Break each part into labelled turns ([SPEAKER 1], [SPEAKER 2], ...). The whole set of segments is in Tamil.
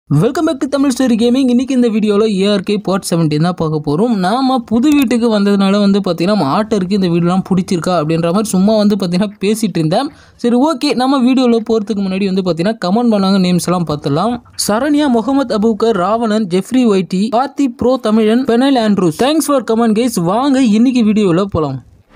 [SPEAKER 1] Welcome back to Tamil story gaming இன்னைக்கு இந்த வீடியோவில் ஏஆர்கே பார்ட் செவன்டீன் தான் பார்க்க போகிறோம் நாம புது வீட்டுக்கு வந்ததுனால வந்து பார்த்தீங்கன்னா ஆட்டருக்கு இந்த வீடியோலாம் பிடிச்சிருக்கா அப்படின்ற மாதிரி சும்மா வந்து பார்த்தீங்கன்னா பேசிட்டு இருந்தேன் சரி ஓகே நம்ம வீடியோவில் போகிறதுக்கு முன்னாடி வந்து பார்த்தீங்கன்னா கமெண்ட் பண்ணாங்க நேம்ஸ் எல்லாம் பார்த்துலாம் Saranya Mohammed Abubakar Ravanan Jeffrey YT Karthi bro Tamilan பெனல் Andrews thanks for comment guys வாங்க இன்னைக்கு வீடியோவில் போகலாம்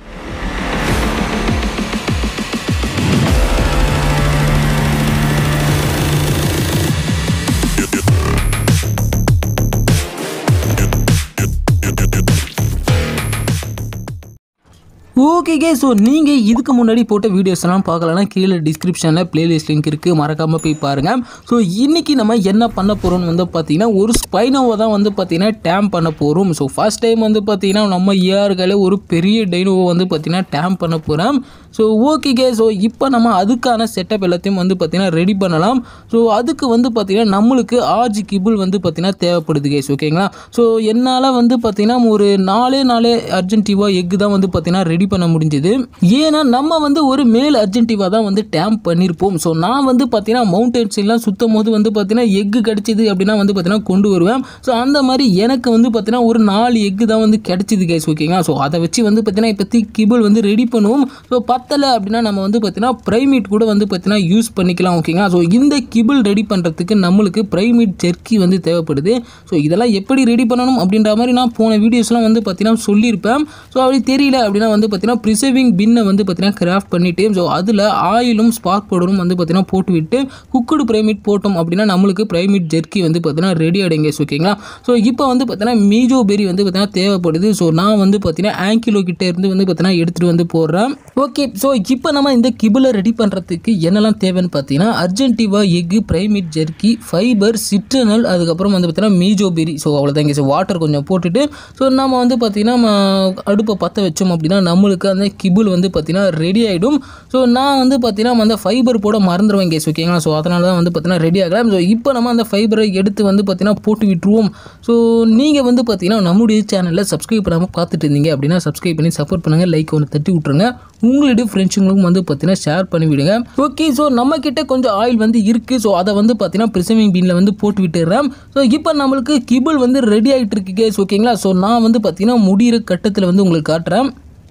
[SPEAKER 1] ஓகே கே ஸோ நீங்கள் இதுக்கு முன்னாடி போட்ட வீடியோஸ் எல்லாம் பார்க்கலன்னா கீழே டிஸ்கிரிப்ஷனில் பிளேலிஸ்ட் லிங்க் இருக்குது மறக்காமல் போய் பாருங்கள் ஸோ இன்றைக்கி நம்ம என்ன பண்ண போகிறோம்னு வந்து பார்த்தீங்கன்னா ஒரு ஸ்பைனோவை தான் வந்து பார்த்தீங்கன்னா டேம் பண்ண போகிறோம் ஸோ ஃபர்ஸ்ட் டைம் வந்து பார்த்தீங்கன்னா நம்ம ஏஆர்களை ஒரு பெரிய டைனோவை வந்து பார்த்தீங்கன்னா டேம் பண்ண போகிறோம் ஸோ ஓகே கே ஸோ இப்போ நம்ம அதுக்கான செட்டப் எல்லாத்தையும் வந்து பார்த்தீங்கன்னா ரெடி பண்ணலாம் ஸோ அதுக்கு வந்து பார்த்தீங்கன்னா நம்மளுக்கு ஆர்ஜி கிபிள் வந்து பார்த்தீங்கன்னா தேவைப்படுது கேஸ் ஓகேங்களா ஸோ என்னால் வந்து பார்த்தீங்கன்னா ஒரு நாலே நாலே அர்ஜென்டிவா எக்கு தான் வந்து பார்த்தீங்கன்னா ரெடி பண்ண முடிஞ்சது ஏன்னா நம்ம வந்து ஒரு மேல் அர்ஜென்டிவா தான் வந்து டேம்ப் பண்ணியிருப்போம் ஸோ நான் வந்து பார்த்தீங்கன்னா மவுண்டன்ஸ் எல்லாம் சுத்தும் போது வந்து பார்த்தீங்கன்னா எக்கு கிடைச்சிது அப்படின்னா வந்து பார்த்தீங்கன்னா கொண்டு வருவேன் ஸோ அந்த மாதிரி எனக்கு வந்து பார்த்தீங்கன்னா ஒரு நாலு எக்கு தான் வந்து கிடைச்சிது கேஸ் ஓகேங்களா ஸோ அதை வச்சு வந்து பார்த்தீங்கன்னா இப்போத்தி கிபிள் வந்து ரெடி பண்ணுவோம் ஸோ பத்தலை அப்படின்னா நம்ம வந்து பார்த்தீங்கன்னா ப்ரைமேட் கூட வந்து பார்த்தீங்கன்னா யூஸ் பண்ணிக்கலாம் ஓகேங்களா ஸோ இந்த கிபிள் ரெடி பண்ணுறதுக்கு நம்மளுக்கு ப்ரைமேட் ஜெர்க்கி வந்து தேவைப்படுது ஸோ இதெல்லாம் எப்படி ரெடி பண்ணணும் அப்படின்ற மாதிரி நான் போன வீடியோஸ்லாம் வந்து பார்த்தீங்கன்னா சொல்லியிருப்பேன் ஸோ அப்படி தெரியல அப்படின்னா வந்து பார்த்தீங்கன்னா ப்ரிசர்விங் பின்னை வந்து பார்த்தீங்கன்னா கிராஃப்ட் பண்ணிவிட்டு ஸோ அதில் ஆயிலும் ஸ்பார்க் பவுடரும் வந்து பார்த்தீங்கன்னா போட்டு விட்டு குக்குடு ப்ரைமேட் போட்டோம் அப்படின்னா நம்மளுக்கு ப்ரைமேட் ஜெர்க்கி வந்து பார்த்தீங்கன்னா ரெடி ஆகிடுங்க ஓகேங்களா ஸோ இப்போ வந்து பார்த்தீங்கன்னா மீஜோ பெரி வந்து பார்த்தீங்கன்னா தேவைப்படுது ஸோ நான் வந்து பார்த்தீங்கன்னா ஆங்கிலோ கிட்ட இருந்து வந்து பார்த்தீங்கன்னா எடுத்துகிட்டு வந்து போடுறேன் ஓகே ஸோ இப்போ நம்ம இந்த கிபிளை ரெடி பண்ணுறதுக்கு என்னெல்லாம் தேவைன்னு பார்த்தீங்கன்னா argentavis egg prime meat jerky fibre citronal அதுக்கப்புறம் வந்து பார்த்தீங்கன்னா மீஜோ பெரி ஸோ அவ்வளோதாங்க ஸோ வாட்டர் கொஞ்சம் போட்டுட்டு ஸோ நம்ம வந்து பார்த்தீங்கன்னா ம- அடுப்பை பற்ற வச்சோம் அப்படின்னா நம்மளுக்கு அந்த கிபிள் வந்து பார்த்தீங்கன்னா ரெடி ஆகிடும் ஸோ நான் வந்து பார்த்தீங்கன்னா அந்த ஃபைபர் போட மறந்துடுவேன் கேஸ் ஓகேங்களா ஸோ அதனால தான் வந்து பார்த்தீங்கன்னா ரெடி ஆகலாம் ஸோ இப்போ நம்ம அந்த ஃபைபரை எடுத்து வந்து பார்த்தீங்கன்னா போட்டு விட்டுருவோம் ஸோ நீங்கள் வந்து பார்த்தீங்கன்னா நம்முடைய சேனலில் சப்ஸ்கிரைப் பண்ணாமல் பார்த்துட்டு இருந்தீங்க அப்படின்னா சப்ஸ்கிரைப் பண்ணி சப்போர்ட் பண்ணுங்கள் லைக் ஒன்று தட்டி விட்ருங்க உங்களுடைய ஃப்ரெண்ட்ஸுங்களுக்கும் வந்து பார்த்தீங்கன்னா ஷேர் பண்ணி விடுங்க ஓகே ஸோ நம்ம கிட்ட கொஞ்சம் ஆயில் வந்து இருக்குது ஸோ அதை வந்து பார்த்தீங்கன்னா ப்ரிசர்விங் பீனில் வந்து போட்டு விட்டுடுறேன் ஸோ இப்போ நம்மளுக்கு கிபிள் வந்து ரெடி ஆகிட்டு இருக்கு கேஸ் ஓகேங்களா ஸோ நான் வந்து பார்த்தீங்கன்னா முடிகிற கட்டத்தில் வந்து உங்களுக்கு காட்டுறேன்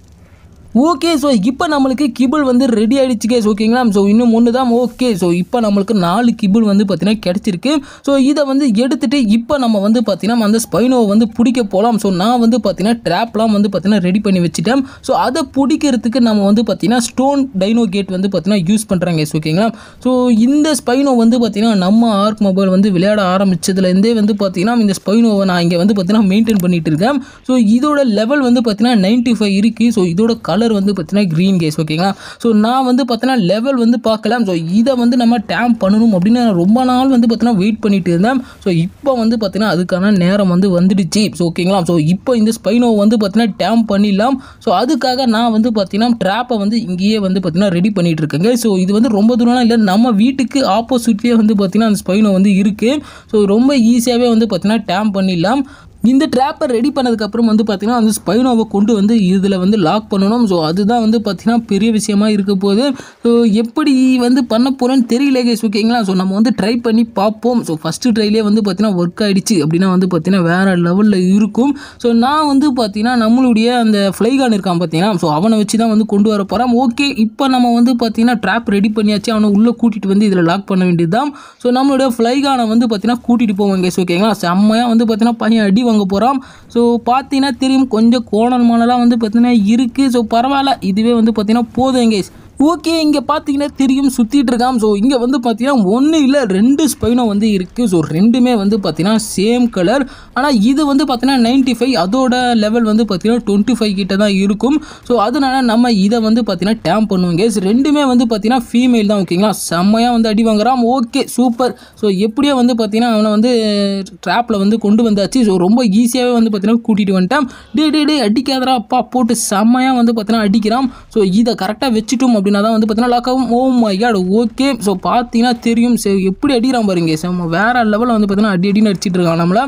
[SPEAKER 1] ஓகே ஸோ இப்போ நம்மளுக்கு கிபிள் வந்து ரெடி ஆயிடுச்சு கேஸ் ஓகேங்களா ஸோ இன்னும் ஒன்று தான் ஓகே ஸோ இப்போ நம்மளுக்கு நாலு கிபிள் வந்து பார்த்தீங்கன்னா கிடச்சிருக்கு ஸோ இதை வந்து எடுத்துட்டு இப்போ நம்ம வந்து பார்த்தீங்கன்னா அந்த ஸ்பைனோவை வந்து பிடிக்க போகலாம் ஸோ நான் வந்து பார்த்தீங்கன்னா ட்ராப்லாம் வந்து பார்த்தீங்கன்னா ரெடி பண்ணி வச்சுட்டேன் ஸோ அதை பிடிக்கிறதுக்கு நம்ம வந்து பார்த்தீங்கன்னா ஸ்டோன் டைனோ கேட் வந்து பார்த்தீங்கன்னா யூஸ் பண்ணுறாங்க கேஸ் ஓகேங்களா ஸோ இந்த ஸ்பைனோ வந்து பார்த்தீங்கன்னா நம்ம ஆர்க் மொபைல் வந்து விளையாட ஆரம்பிச்சதுலேருந்தே வந்து பார்த்தீங்கன்னா இந்த ஸ்பைனோவை நான் இங்கே வந்து பார்த்தீங்கன்னா மெயின்டைன் பண்ணிட்டு இருக்கேன் ஸோ இதோட லெவல் வந்து பார்த்தீங்கன்னா நைன்ட்டி ஃபைவ் இருக்குது ஸோ இதோட கலர் வந்து பார்த்தீங்கன்னா க்ரீன் கேஸ் ஓகேங்களா ஸோ நான் வந்து பார்த்தீங்கன்னா லெவல் வந்து பார்க்கலாம் ஸோ இதை வந்து நம்ம டேம் பண்ணணும் அப்படின்னு நான் ரொம்ப நாள் வந்து பார்த்தீங்கன்னா வெயிட் பண்ணிட்டு இருந்தேன் ஸோ இப்போ வந்து பார்த்தீங்கன்னா அதுக்கான நேரம் வந்து வந்துடுச்சு ஸோ ஓகேங்களா ஸோ இப்போ இந்த ஸ்பைனோ வந்து பார்த்தீங்கன்னா டேம் பண்ணிடலாம் ஸோ அதுக்காக நான் வந்து பார்த்தீங்கன்னா ட்ராப்பை வந்து இங்கேயே வந்து பார்த்தீங்கன்னா ரெடி பண்ணிட்டு இருக்கேங்க ஸோ இது வந்து ரொம்ப தூரம்லாம் இல்லை நம்ம வீட்டுக்கு ஆப்போசிட்லேயே வந்து பார்த்தீங்கன்னா அந்த ஸ்பைனோ வந்து இருக்குது ஸோ ரொம்ப ஈஸியாகவே வந்து பார்த்தீங்கன்னா டேம் பண்ணிடலாம் இந்த ட்ராப்பை ரெடி பண்ணதுக்கப்புறம் வந்து பார்த்தீங்கன்னா அந்த ஸ்பைனோவை கொண்டு வந்து இதில் வந்து லாக் பண்ணணும் ஸோ அதுதான் வந்து பார்த்தீங்கன்னா பெரிய விஷயமா இருக்க போகுது ஸோ எப்படி வந்து பண்ண போகிறோன்னு தெரியல கேஸ் ஓகேங்களா ஸோ நம்ம வந்து ட்ரை பண்ணி பார்ப்போம் ஸோ ஃபஸ்ட்டு ட்ரைலே வந்து பார்த்தீங்கன்னா ஒர்க் ஆகிடுச்சு அப்படின்னா வந்து பார்த்தீங்கன்னா வேறு லெவலில் இருக்கும் ஸோ நான் வந்து பார்த்தீங்கன்னா நம்மளுடைய அந்த ஃப்ளைகான் இருக்கான் பார்த்தீங்கன்னா ஸோ அவனை வச்சு தான் வந்து கொண்டு வர போகிறேன் ஓகே இப்போ நம்ம வந்து பார்த்தீங்கன்னா ட்ராப் ரெடி பண்ணியாச்சு அவனை உள்ளே கூட்டிகிட்டு வந்து இதில் லாக் பண்ண வேண்டியதுதான் ஸோ நம்மளுடைய ஃப்ளைகானை வந்து பார்த்தீங்கன்னா கூட்டிகிட்டு போவோம் கேஸ் ஓகேங்களா செம்மையாக வந்து பார்த்தீங்கன்னா பையன் அடி வாங்க போகிறான் ஸோ பார்த்தீங்கன்னா தெரியும் கொஞ்சம் கோணல் மணலாம் வந்து பார்த்தீங்கன்னா இருக்குது ஸோ பரவாயில்ல இதுவே வந்து பார்த்தீங்கன்னா போதும் கேஸ் ஓகே இங்கே பார்த்தீங்கன்னா தெரியும் சுற்றிட்டு இருக்கான் ஸோ இங்கே வந்து பார்த்தீங்கன்னா ஒன்று இல்லை ரெண்டு ஸ்பைனோ வந்து இருக்குது ஸோ ரெண்டுமே வந்து பார்த்தீங்கன்னா சேம் கலர் ஆனால் இது வந்து பார்த்தீங்கன்னா நைன்ட்டி ஃபைவ் அதோட லெவல் வந்து பார்த்தீங்கன்னா டுவெண்ட்டி ஃபைவ் கிட்ட தான் இருக்கும் ஸோ அதனால நம்ம இதை வந்து பார்த்தீங்கன்னா டேம் பண்ணுவோம் கேஸ் ரெண்டுமே வந்து பார்த்தீங்கன்னா ஃபீமேல் தான் ஓகேங்களா செம்மையாக வந்து அடி வாங்குறான் ஓகே சூப்பர் ஸோ எப்படியோ வந்து பார்த்தீங்கன்னா அவனை வந்து ட்ராப்பில் வந்து கொண்டு வந்தாச்சு ஸோ ரொம்ப ஈஸியாகவே வந்து பார்த்தீங்கன்னா கூட்டிகிட்டு வந்துட்டான் டே டே டே அடிக்காதடா அப்பா போட்டு செம்மையாக வந்து பார்த்தீங்கன்னா அடிக்கிறான் ஸோ இதை கரெக்டாக வச்சுட்டோம் அப்படின்னா தான் வந்து பார்த்தீங்கன்னா லாக் ஆகும் oh my god okay so பார்த்தீங்கன்னா தெரியும் சரி எப்படி அடிக்கிறான் பாருங்க செம்ம வேற லெவலில் வந்து பார்த்தீங்கன்னா அடி அடின்னு அடிச்சிட்டு இருக்கான் நம்மள ஸோ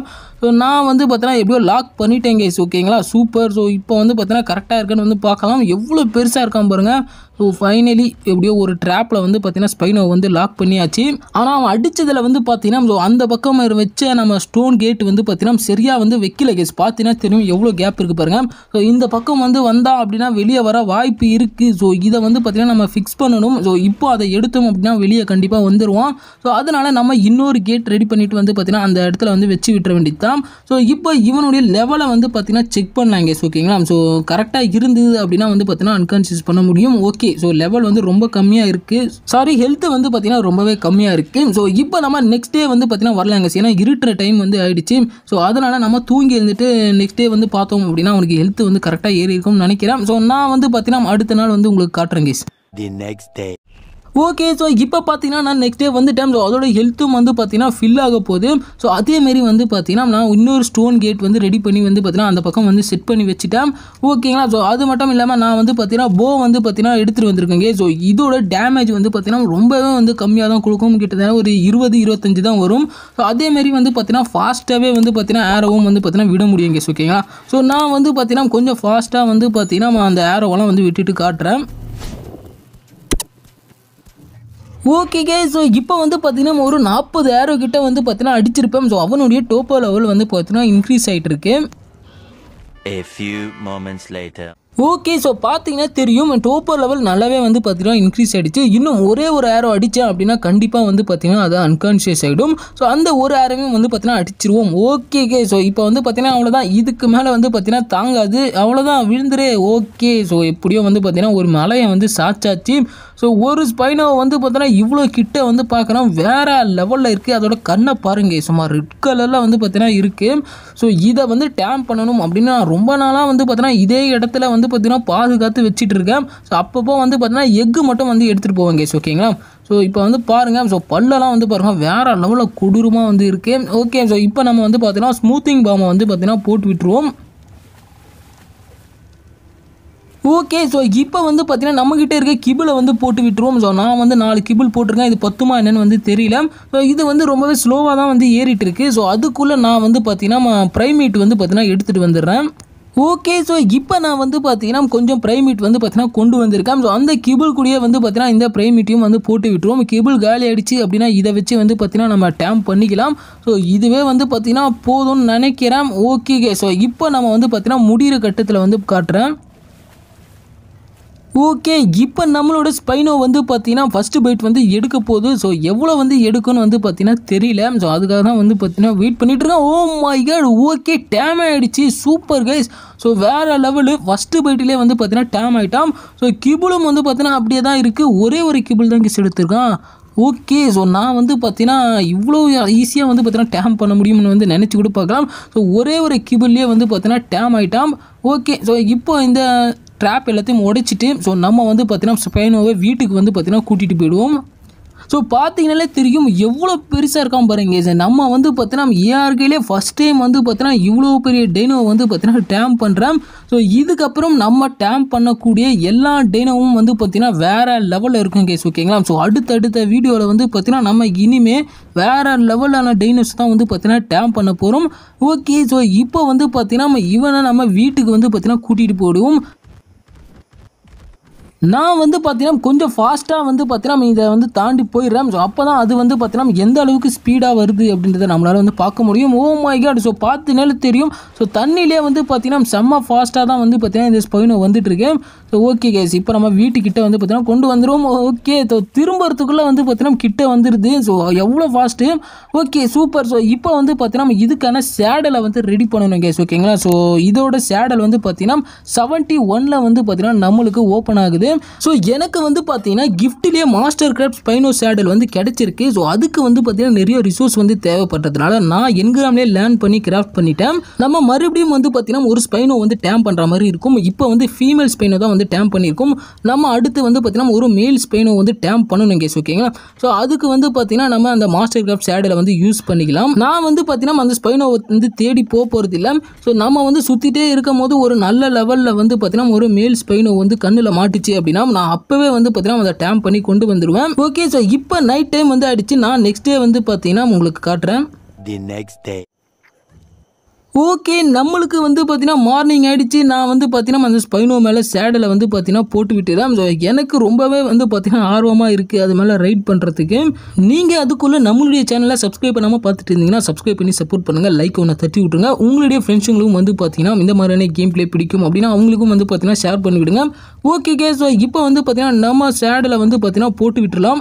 [SPEAKER 1] ஸோ நான் வந்து பார்த்தீங்கன்னா எப்படியோ லாக் பண்ணிட்டேன் கேஸ் ஓகேங்களா சூப்பர் ஸோ இப்போ வந்து பார்த்தீங்கன்னா கரெக்டாக இருக்குன்னு வந்து பார்க்கலாம் எவ்வளோ பெருசாக இருக்கான் பாருங்கள் ஸோ ஃபைனலி எப்படியோ ஒரு ட்ராப்பில் வந்து பார்த்தீங்கன்னா ஸ்பைனோ வந்து லாக் பண்ணியாச்சு ஆனால் அவன் அடித்ததில் வந்து பார்த்தீங்கன்னா ஸோ அந்த பக்கம் வச்ச நம்ம ஸ்டோன் கேட் வந்து பார்த்தீங்கன்னா சரியாக வந்து வைக்கல கேஸ் பார்த்தீங்கன்னா தெரியும் எவ்வளோ கேப் இருக்குது பாருங்க ஸோ இந்த பக்கம் வந்து வந்தால் அப்படின்னா வெளியே வர வாய்ப்பு இருக்குது ஸோ இதை வந்து பார்த்தீங்கன்னா நம்ம ஃபிக்ஸ் பண்ணணும் ஸோ இப்போ அதை எடுத்தோம் அப்படின்னா வெளியே கண்டிப்பாக வந்துடுவான் ஸோ அதனால் நம்ம இன்னொரு கேட் ரெடி பண்ணிட்டு வந்து பார்த்தீங்கன்னா அந்த இடத்துல வந்து வச்சு விட்டுற வேண்டியது தான் ஸோ இப்போ இவனுடைய லெவலை வந்து பார்த்தீங்கன்னா செக் பண்ணலாம் கேஸ் ஓகேங்களா ஸோ கரெக்டாக இருந்தது அப்படின்னா வந்து பார்த்தீங்கன்னா அன்கான்சியஸ் பண்ண முடியும் ஓகே ஸோ லெவல் வந்து ரொம்ப கம்மியாக இருக்குது சாரி ஹெல்த் வந்து பார்த்தீங்கன்னா ரொம்பவே கம்மியாக இருக்குது ஸோ இப்போ நம்ம நெக்ஸ்ட் டே வந்து பார்த்தீங்கன்னா வரலாங்க ஏன்னா இருட்டுற டைம் வந்து ஆயிடுச்சு ஸோ அதனால் நம்ம தூங்கி இருந்துட்டு நெக்ஸ்ட் டே வந்து பார்த்தோம் அப்படின்னா அவனுக்கு ஹெல்த் வந்து கரெக்டாக ஏறி இருக்கும்னு நினைக்கிறேன் ஸோ நான் வந்து பார்த்தீங்கன்னா அடுத்த நாள் வந்து உங்களுக்கு காட்டுறேன் guys
[SPEAKER 2] The next day.
[SPEAKER 1] Okay so இப்போ பார்த்தீங்கன்னா நான் நெக்ஸ்ட் டே வந்துட்டேன் ஸோ அதோட ஹெல்த்தும் வந்து பார்த்தீங்கன்னா ஃபில் ஆக போகுது ஸோ அதேமாரி வந்து பார்த்தீங்கன்னா நான் இன்னொரு ஸ்டோன் கேட் வந்து ரெடி பண்ணி வந்து பார்த்தீங்கன்னா அந்த பக்கம் வந்து செட் பண்ணி வச்சுட்டேன் ஓகேங்களா ஸோ அது மட்டும் இல்லாமல் நான் வந்து பார்த்தீங்கன்னா போ வந்து பார்த்தீங்கன்னா எடுத்துகிட்டு வந்திருக்கேங்க ஸோ இதோட டேமேஜ் வந்து பார்த்தீங்கன்னா ரொம்பவே வந்து கம்மியாக தான் கொடுக்கும் கிட்டத்தட்ட ஒரு இருபது இருபத்தஞ்சு தான் வரும் ஸோ அதேமாரி வந்து பார்த்தீங்கன்னா ஃபாஸ்ட்டாகவே வந்து பார்த்தீங்கன்னா ஏரோவும் வந்து பார்த்தீங்கன்னா விட முடியும் கேஸ் ஓகேங்களா ஸோ நான் வந்து பார்த்தீங்கன்னா கொஞ்சம் ஃபாஸ்ட்டாக வந்து பார்த்தீங்கன்னா அந்த ஏரோவெல்லாம் வந்து விட்டுட்டு காட்டுறேன் ஓகே கே ஸோ இப்போ வந்து பார்த்தீங்கன்னா ஒரு நாற்பது ஏரோ கிட்ட வந்து பார்த்தீங்கன்னா அடிச்சிருப்பேன் ஸோ அவனுடைய டோப்போ லெவல் வந்து பார்த்தீங்கன்னா இன்க்ரீஸ் ஆகிட்டு இருக்கு
[SPEAKER 2] A few moments later.
[SPEAKER 1] Okay so பார்த்தீங்கன்னா தெரியும் டோப்போ லெவல் நல்லாவே வந்து பார்த்தீங்கன்னா இன்க்ரீஸ் ஆகிடுச்சு இன்னும் ஒரே ஒரு ஏரோ அடித்தேன் அப்படின்னா கண்டிப்பாக வந்து பார்த்தீங்கன்னா அது அன்கான்ஷியஸ் ஆகிடும் ஸோ அந்த ஒரு ஏரோவையும் வந்து பார்த்தீங்கன்னா அடிச்சிருவோம் ஓகே கே ஸோ இப்போ வந்து பார்த்தீங்கன்னா அவ்வளோதான் இதுக்கு மேலே வந்து பார்த்தீங்கன்னா தாங்காது அவ்வளோதான் விழுந்துரே ஓகே ஸோ எப்படியோ வந்து பார்த்தீங்கன்னா ஒரு மலையை வந்து சாச்சாச்சு ஸோ ஒரு ஸ்பைனோ வந்து பார்த்தோன்னா இவ்வளோ கிட்ட வந்து பார்க்குறோம் வேற லெவலில் இருக்குது அதோட கண்ணை பாருங்க சும்மா ரெட் கலரில் வந்து பார்த்தீங்கன்னா இருக்குது ஸோ இதை வந்து டேம் பண்ணணும் அப்படின்னு நான் ரொம்ப நாளாக வந்து பார்த்தீங்கன்னா இதே இடத்துல வந்து பார்த்தீங்கன்னா பாதுகாத்து வச்சுட்டு இருக்கேன் ஸோ அப்பப்போ வந்து பார்த்தீங்கன்னா எக்கு மட்டும் வந்து எடுத்துகிட்டு போவேன் கேஸ் ஓகேங்களா ஸோ இப்போ வந்து பாருங்கள் ஸோ பல்லெல்லாம் வந்து பாருங்கள் வேறு லெவலில் கொடூரமாக வந்து இருக்குது ஓகே ஸோ இப்போ நம்ம வந்து பார்த்தீங்கன்னா ஸ்மூத்திங் பாமை வந்து பார்த்தீங்கன்னா போட்டு விட்டுருவோம் ஓகே ஸோ இப்போ வந்து பார்த்தீங்கன்னா நம்மக்கிட்ட இருக்க கிபிளை வந்து போட்டு விட்டுருவோம் ஸோ நான் வந்து நாலு கிபிள் போட்டிருக்கேன் இது பத்துமா என்னன்னு வந்து தெரியல ஸோ இது வந்து ரொம்பவே ஸ்லோவாக தான் வந்து ஏறிட்டு இருக்கு ஸோ அதுக்குள்ளே நான் வந்து பார்த்தீங்கன்னா ப்ரைமேட் வந்து பார்த்தீங்கன்னா எடுத்துகிட்டு வந்துடுறேன் ஓகே ஸோ இப்போ நான் வந்து பார்த்தீங்கன்னா கொஞ்சம் ப்ரைமேட் வந்து பார்த்தீங்கன்னா கொண்டு வந்திருக்கேன் ஸோ அந்த கிபிள் கூடயே வந்து பார்த்தீங்கன்னா இந்த ப்ரைமேட்டையும் வந்து போட்டு விட்டுருவோம் கிபிள் காலி ஆயிடுச்சு அப்படின்னா இதை வச்சு வந்து பார்த்தீங்கன்னா நம்ம டேம் பண்ணிக்கலாம் ஸோ இதுவே வந்து பார்த்தீங்கன்னா போதும்னு நினைக்கிறேன் ஓகே ஸோ இப்போ நம்ம வந்து பார்த்தீங்கன்னா முடிகிற கட்டத்தில் வந்து காட்டுறேன் ஓகே இப்போ நம்மளோட ஸ்பைனோ வந்து பார்த்தீங்கன்னா ஃபஸ்ட்டு பைட் வந்து எடுக்க போகுது ஸோ எவ்வளோ வந்து எடுக்குன்னு வந்து பார்த்தீங்கன்னா தெரியல ஸோ அதுக்காக தான் வந்து பார்த்தீங்கன்னா வெயிட் பண்ணிட்டு இருக்கேன் oh my god okay tame ஆகிடுச்சு சூப்பர் கைஸ் ஸோ வேறு லெவலு ஃபஸ்ட்டு பைட்டிலே வந்து பார்த்தீங்கன்னா டேம் ஆகிட்டான் ஸோ கிபிளும் வந்து பார்த்தீங்கன்னா அப்படியே தான் இருக்குது ஒரே ஒரு கிபிள் தான் கிஸ் எடுத்திருக்கான் ஓகே ஸோ நான் வந்து பார்த்தீங்கன்னா இவ்வளோ ஈஸியாக வந்து பார்த்தீங்கன்னா டேம் பண்ண முடியும்னு வந்து நினச்சி கூட பார்க்கலாம் ஸோ ஒரே ஒரு கிபிள்லேயே வந்து பார்த்தீங்கன்னா டேம் ஆகிட்டான் ஓகே ஸோ இப்போ இந்த ட்ராப் எல்லாத்தையும் உடைச்சிட்டு ஸோ நம்ம வந்து பார்த்தீங்கன்னா ஸ்பெயினோவை வீட்டுக்கு வந்து பார்த்தீங்கன்னா கூட்டிகிட்டு போயிடுவோம் ஸோ பார்த்தீங்கனாலே தெரியும் எவ்வளோ பெருசாக இருக்கான் பாருங்க சார் நம்ம வந்து பார்த்தீங்கன்னா ஏஆர்கையிலே ஃபஸ்ட் டைம் வந்து பார்த்தீங்கன்னா இவ்வளோ பெரிய டெய்னோ வந்து பார்த்தீங்கன்னா டேம் பண்ணுறேன் ஸோ இதுக்கப்புறம் நம்ம டேம் பண்ணக்கூடிய எல்லா டெய்னோவும் வந்து பார்த்தீங்கன்னா வேறு லெவலில் இருக்கும் கேஸ் ஓகேங்களா ஸோ அடுத்தடுத்த வீடியோவில் வந்து பார்த்தீங்கன்னா நம்ம இனிமே வேறு லெவலான டைனோஸ் தான் வந்து பார்த்தீங்கன்னா டேம் பண்ண போகிறோம் ஓகே ஸோ இப்போ வந்து பார்த்தீங்கன்னா நம்ம இவனை நம்ம வீட்டுக்கு வந்து பார்த்தீங்கன்னா கூட்டிகிட்டு போயிடுவோம் நான் வந்து பார்த்தீங்கன்னா கொஞ்சம் ஃபாஸ்ட்டாக வந்து பார்த்தீங்கன்னா இதை வந்து தாண்டி போயிடுறேன் ஸோ அப்போ தான் அது வந்து பார்த்தீங்கன்னா எந்த அளவுக்கு ஸ்பீடாக வருது அப்படின்றத நம்மளால் வந்து பார்க்க முடியும் ஓ மை காட் ஸோ பார்த்துனால தெரியும் ஸோ தண்ணியிலே வந்து பார்த்தீங்கன்னா செம்ம ஃபாஸ்ட்டாக தான் வந்து பார்த்தீங்கன்னா இந்த ஸ்பைனோ வந்துட்டு இருக்கேன் ஸோ ஓகே கேஸ் இப்போ நம்ம வீட்டுக்கிட்ட வந்து பார்த்தீங்கன்னா கொண்டு வந்துடுவோம் ஓகே ஸோ திரும்புறதுக்குள்ளே வந்து பார்த்தீங்கன்னா கிட்ட வந்துடுது ஸோ எவ்வளோ ஃபாஸ்ட்டு ஓகே சூப்பர் ஸோ இப்போ வந்து பார்த்தீங்கன்னா நம்ம இதுக்கான சேடலை வந்து ரெடி பண்ணணும் கேஸ் ஓகேங்களா ஸோ இதோட சேடல் வந்து பார்த்தீங்கன்னா செவன்ட்டி ஒனில் வந்து பார்த்தீங்கன்னா நம்மளுக்கு ஓப்பன் ஆகுது ஸோ எனக்கு வந்து பார்த்தீங்கன்னா கிஃப்ட்லேயே மாஸ்டர் கிராஃப்ட் ஸ்பைனோ சேடல் வந்து கிடைச்சிருக்கு ஸோ அதுக்கு வந்து பார்த்தீங்கன்னா நிறைய ரிசோர்ஸ் வந்து தேவைப்பட்டதுனால நான் என்கிராம்லேயே லேர்ன் பண்ணி கிராஃப்ட் பண்ணிட்டேன் நம்ம மறுபடியும் வந்து பார்த்தீங்கன்னா ஒரு ஸ்பைனோ வந்து டேம் பண்ணுற மாதிரி இருக்கும் இப்போ வந்து ஃபீமேல் ஸ்பைனோ தான் வந்து டேம் பண்ணியிருக்கோம் நம்ம அடுத்து வந்து பார்த்தீங்கன்னா ஒரு மேல் ஸ்பைனோ வந்து டேம் பண்ணணும் கேஸ் ஓகேங்களா ஸோ அதுக்கு வந்து பார்த்தீங்கன்னா நம்ம அந்த மாஸ்டர் கிராஃப்ட் சேடலை வந்து யூஸ் பண்ணிக்கலாம் நான் வந்து பார்த்தீங்கன்னா அந்த ஸ்பைனோ வந்து தேடி போக போகிறது இல்லை ஸோ நம்ம வந்து சுற்றிட்டே இருக்கும் போது ஒரு நல்ல லெவலில் வந்து பார்த்தீங்கன்னா ஒரு மேல் ஸ்பைனோ வந்து கண்ணில் மாட்டுச்சு அப்படின்னா நான் அப்போவே வந்து பார்த்தீங்கன்னா அதை டேம் பண்ணி கொண்டு வந்துடுவேன் ஓகே ஸோ இப்போ நைட் டைம் வந்து ஆயிடுச்சு நான் நெக்ஸ்ட் டே வந்து பார்த்தீங்கன்னா உங்களுக்கு காட்டுறேன்
[SPEAKER 2] The next day.
[SPEAKER 1] ஓகே நம்மளுக்கு வந்து பார்த்தீங்கன்னா மார்னிங் ஆயிடுச்சு நான் வந்து பார்த்தீங்கன்னா அந்த ஸ்பைனோ மேலே சேடலை வந்து பார்த்தீங்கன்னா போட்டு விட்டுறேன் ஸோ எனக்கு ரொம்பவே வந்து பார்த்தீங்கன்னா ஆர்வமாக இருக்குது அது மேலே ரைட் பண்ணுறதுக்கு நீங்கள் அதுக்குள்ளே நம்மளுடைய சேனலை சப்ஸ்கிரைப் பண்ணாமல் பார்த்துட்டு இருந்தீங்கன்னா சப்ஸ்கிரைப் பண்ணி சப்போர்ட் பண்ணுங்கள் லைக் ஒன்று தட்டி விட்ருங்க உங்களுடைய ஃப்ரெண்ட்ஸுங்களும் வந்து பார்த்தீங்கன்னா இந்த மாதிரியான கேம் ப்ளே பிடிக்கும் அப்படின்னா அவங்களுக்கும் வந்து பார்த்தீங்கன்னா ஷேர் பண்ணி விடுங்க ஓகே கே ஸோ இப்போ வந்து பார்த்தீங்கன்னா நம்ம சேடலை வந்து பார்த்தீங்கன்னா போட்டு விட்டுறலாம்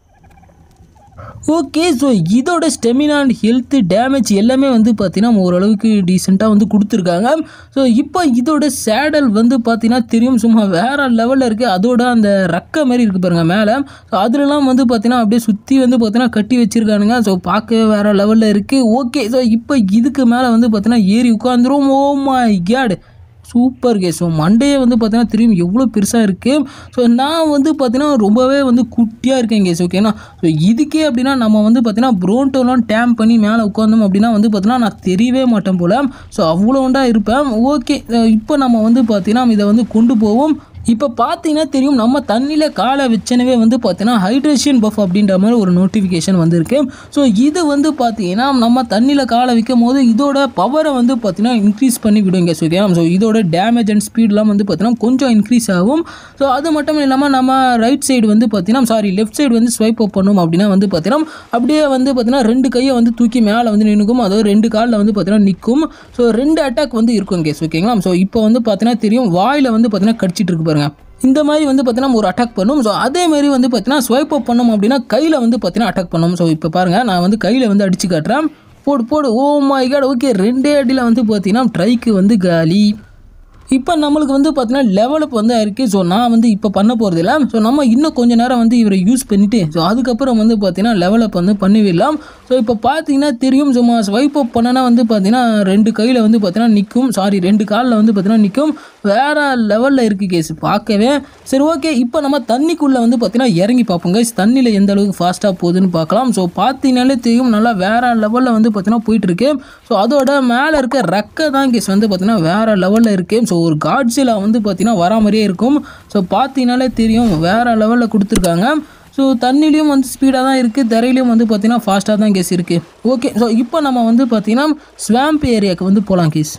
[SPEAKER 1] ஓகே ஸோ இதோட ஸ்டெமினா அண்ட் ஹெல்த்து டேமேஜ் எல்லாமே வந்து பார்த்தீங்கன்னா ஓரளவுக்கு டீசெண்டாக வந்து கொடுத்துருக்காங்க ஸோ இப்போ இதோட சேடல் வந்து பார்த்தீங்கன்னா தெரியும் சும்மா வேறு லெவலில் இருக்குது அதோட அந்த ரக்க மாதிரி இருக்குது பாருங்க மேலே ஸோ அதுலலாம் வந்து பார்த்தீங்கன்னா அப்படியே சுற்றி வந்து பார்த்தீங்கன்னா கட்டி வச்சிருக்கானுங்க ஸோ பார்க்க வேறு லெவலில் இருக்குது ஓகே ஸோ இப்போ இதுக்கு மேலே வந்து பார்த்தீங்கன்னா ஏறி உட்காந்துரும் ஓ மை கேட் சூப்பர் கே ஸோ மண்டையே வந்து பார்த்தீங்கன்னா திரும்பி எவ்வளோ பெருசாக இருக்குது ஸோ நான் வந்து பார்த்தீங்கன்னா ரொம்பவே வந்து குட்டியாக இருக்கேன் கேஸ் ஓகேனா ஸோ இதுக்கே அப்படின்னா நம்ம வந்து பார்த்தீங்கன்னா ப்ரோன்ட்டோலாம் டேம் பண்ணி மேலே உட்காந்தோம் அப்படின்னா வந்து பார்த்தீங்கன்னா நான் தெரியவே மாட்டேன் போல் ஸோ அவ்வளோ உண்டா இருப்பேன் ஓகே இப்போ நம்ம வந்து பார்த்தீங்கன்னா இதை வந்து கொண்டு போவோம் இப்போ பார்த்தீங்கன்னா தெரியும் நம்ம தண்ணியில் காலை வச்சனவே வந்து பார்த்தீங்கன்னா ஹைட்ரேஷன் பஃப் அப்படின்ற மாதிரி ஒரு நோட்டிஃபிகேஷன் வந்திருக்கு ஸோ இது வந்து பார்த்தீங்கன்னா நம்ம தண்ணியில் காலை வைக்கும் போது இதோட பவரை வந்து பார்த்தீங்கன்னா இன்க்ரீஸ் பண்ணி விடுங்க ஸோ ஓகே ஸோ இதோட டேமேஜ் அண்ட் ஸ்பீட்லாம் வந்து பார்த்தீங்கன்னா கொஞ்சம் இன்க்ரீஸ் ஆகும் ஸோ அது மட்டும் இல்லாமல் நம்ம ரைட் சைடு வந்து பார்த்தீங்கன்னா சாரி லெஃப்ட் சைடு வந்து ஸ்வைப் அப் பண்ணோம் அப்படின்னா வந்து பார்த்தீங்கன்னா அப்படியே வந்து பார்த்தீங்கன்னா ரெண்டு கையை வந்து தூக்கி மேலே வந்து நின்றுக்கும் அதாவது ரெண்டு காலில் வந்து பார்த்தீங்கன்னா நிற்கும் ஸோ ரெண்டு அட்டாக் வந்து இருக்கும் கேஸ் ஓகேங்களா ஸோ இப்போ வந்து பார்த்தீங்கன்னா தெரியும் வாயில் வந்து பார்த்தீங்கன்னா கடிச்சிட்டு இருக்கு பாருங்க இந்த மாதிரி வந்து பார்த்தீங்கன்னா ஒரு அட்டாக் பண்ணும் ஸோ அதே மாதிரி வந்து பார்த்தீங்கன்னா ஸ்வைப் அப் பண்ணோம் அப்படின்னா கையில் வந்து பார்த்தீங்கன்னா அட்டாக் பண்ணும் ஸோ இப்போ பாருங்கள் நான் வந்து கையில் வந்து அடிச்சு காட்டுறேன் போடு போடு ஓ மை காட் ஓகே ரெண்டே அடியில் வந்து பார்த்தீங்கன்னா ட்ரைக்கு வந்து காலி இப்போ நம்மளுக்கு வந்து பார்த்தீங்கன்னா லெவலப் வந்து இருக்குது ஸோ நான் வந்து இப்போ பண்ண போகிறது இல்லை ஸோ நம்ம இன்னும் கொஞ்ச நேரம் வந்து இவரை யூஸ் பண்ணிவிட்டு ஸோ அதுக்கப்புறம் வந்து பார்த்தீங்கன்னா லெவலப் வந்து பண்ணி விடலாம் ஸோ இப்போ பார்த்தீங்கன்னா தெரியும் சும்மா ஸ்வைப் அப் பண்ணனா வந்து பார்த்தீங்கன்னா ரெண்டு கையில் வந்து பார்த்தீங்கன்னா நிற்கும் சாரி ரெண்டு காலில் வந்து பார்த்தீங்கன்னா நிற்கும் வேறு லெவலில் இருக்குது கேஸ் பார்க்கவே சரி ஓகே இப்போ நம்ம தண்ணிக்குள்ளே வந்து பார்த்தீங்கன்னா இறங்கி பார்ப்போம் guys தண்ணியில் எந்த அளவுக்கு ஃபாஸ்ட்டாக போகுதுன்னு பார்க்கலாம் ஸோ பார்த்தீங்கனாலே தெரியும் நல்லா வேறு லெவலில் வந்து பார்த்தீங்கன்னா போயிட்டுருக்கு ஸோ அதோட மேலே இருக்க ரெக்கை தான் கேஸ் வந்து பார்த்தீங்கன்னா வேறு லெவலில் இருக்குது ஸோ ஒரு காட்ஸில் வந்து பார்த்தீங்கன்னா வரா மாதிரியே இருக்கும் ஸோ பார்த்தீங்கனாலே தெரியும் வேறு லெவலில் கொடுத்துருக்காங்க ஸோ தண்ணிலையும் வந்து ஸ்பீடாக தான் இருக்குது தரையிலையும் வந்து பார்த்தீங்கன்னா ஃபாஸ்ட்டாக தான் கேஸ் இருக்குது ஓகே ஸோ இப்போ நம்ம வந்து பார்த்தீங்கன்னா ஸ்வாம்ப் ஏரியாவுக்கு வந்து போகலாம் கேஸ்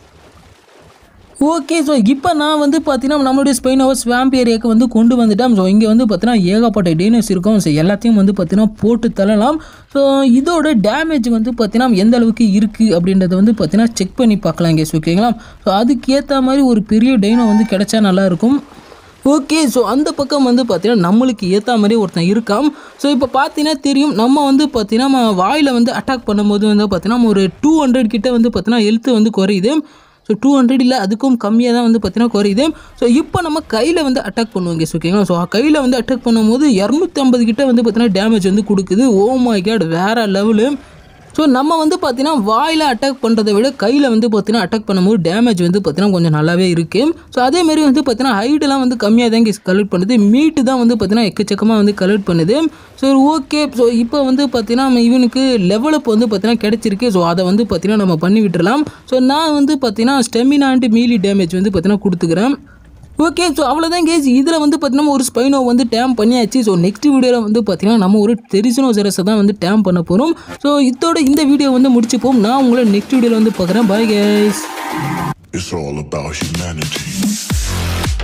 [SPEAKER 1] ஓகே ஸோ இப்போ நான் வந்து பார்த்தீங்கன்னா நம்மளுடைய ஸ்பெயின் ஓவர் ஸ்வாம்ப் ஏரியாவுக்கு வந்து கொண்டு வந்துட்டேன் ஸோ இங்கே வந்து பார்த்தீங்கன்னா ஏகப்பட்ட டேனஸ் இருக்கும் ஸோ எல்லாத்தையும் வந்து பார்த்தீங்கன்னா போட்டு தள்ளலாம் ஸோ இதோட டேமேஜ் வந்து பார்த்தீங்கன்னா எந்த அளவுக்கு இருக்குது அப்படின்றத வந்து பார்த்தீங்கன்னா செக் பண்ணி பார்க்கலாம் கேஸ் ஓகேங்களா ஸோ அதுக்கேற்ற மாதிரி ஒரு பெரிய டைனோ வந்து கிடைச்சா நல்லாயிருக்கும் ஓகே ஸோ அந்த பக்கம் வந்து பார்த்தீங்கன்னா நம்மளுக்கு ஏற்ற மாதிரி ஒருத்தன் இருக்கான் ஸோ இப்போ பார்த்தீங்கன்னா தெரியும் நம்ம வந்து பார்த்தீங்கன்னா நம்ம வாயில் வந்து அட்டாக் பண்ணும்போது வந்து பார்த்தீங்கன்னா ஒரு டூ ஹண்ட்ரட் கிட்ட வந்து பார்த்தீங்கன்னா ஹெல்த்து வந்து குறையுது ஸோ டூ ஹண்ட்ரட் இல்லை அதுக்கும் கம்மியாக தான் வந்து பார்த்தீங்கன்னா குறையுது ஸோ இப்போ நம்ம கையில் வந்து அட்டாக் பண்ணுவோம் கேஸ் ஓகேங்களா ஸோ கையில் வந்து அட்டாக் பண்ணும்போது இரநூத்தி ஐம்பது கிட்ட வந்து பார்த்தீங்கன்னா டேமேஜ் வந்து கொடுக்குது ஓ மை கேட் வேறு லெவலு ஸோ நம்ம வந்து பார்த்தீங்கன்னா வாயில் அட்டாக் பண்ணுறதை விட கையில் வந்து பார்த்தீங்கன்னா அட்டாக் பண்ணும்போது டேமேஜ் வந்து பார்த்தீங்கன்னா கொஞ்சம் நல்லாவே இருக்குது ஸோ அதே மாதிரி வந்து பார்த்தீங்கன்னா ஹைட்டெல்லாம் வந்து கம்மியாக தான் கலெக்ட் பண்ணுது மீட்டு தான் வந்து பார்த்தீங்கன்னா எக்கச்சக்கமாக வந்து கலெக்ட் பண்ணுது ஸோ ஓகே ஸோ இப்போ வந்து பார்த்தீங்கன்னா நம்ம இவனுக்கு லெவலப் வந்து பார்த்தீங்கன்னா கிடைச்சிருக்கு ஸோ அதை வந்து பார்த்தீங்கன்னா நம்ம பண்ணி விட்டுறலாம் ஸோ நான் வந்து பார்த்தீங்கன்னா ஸ்டெமினான்ட்டு மீலி டேமேஜ் வந்து பார்த்தீங்கன்னா கொடுத்துக்கிறேன் ஓகே ஸோ அவ்வளோதான் கேஸ் இதில் வந்து பார்த்தீங்கன்னா ஒரு ஸ்பைனோ வந்து டேம் பண்ணியாச்சு ஸோ நெக்ஸ்ட் வீடியோவில் வந்து பார்த்தீங்கன்னா நம்ம ஒரு தெரிசனோ ஜெரஸை தான் வந்து டேம் பண்ண போகிறோம் ஸோ இதோட இந்த வீடியோ வந்து முடிச்சுப்போம் நான் உங்களை நெக்ஸ்ட் வீடியோவில் வந்து பார்க்குறேன் bye guys
[SPEAKER 3] It's all about humanity.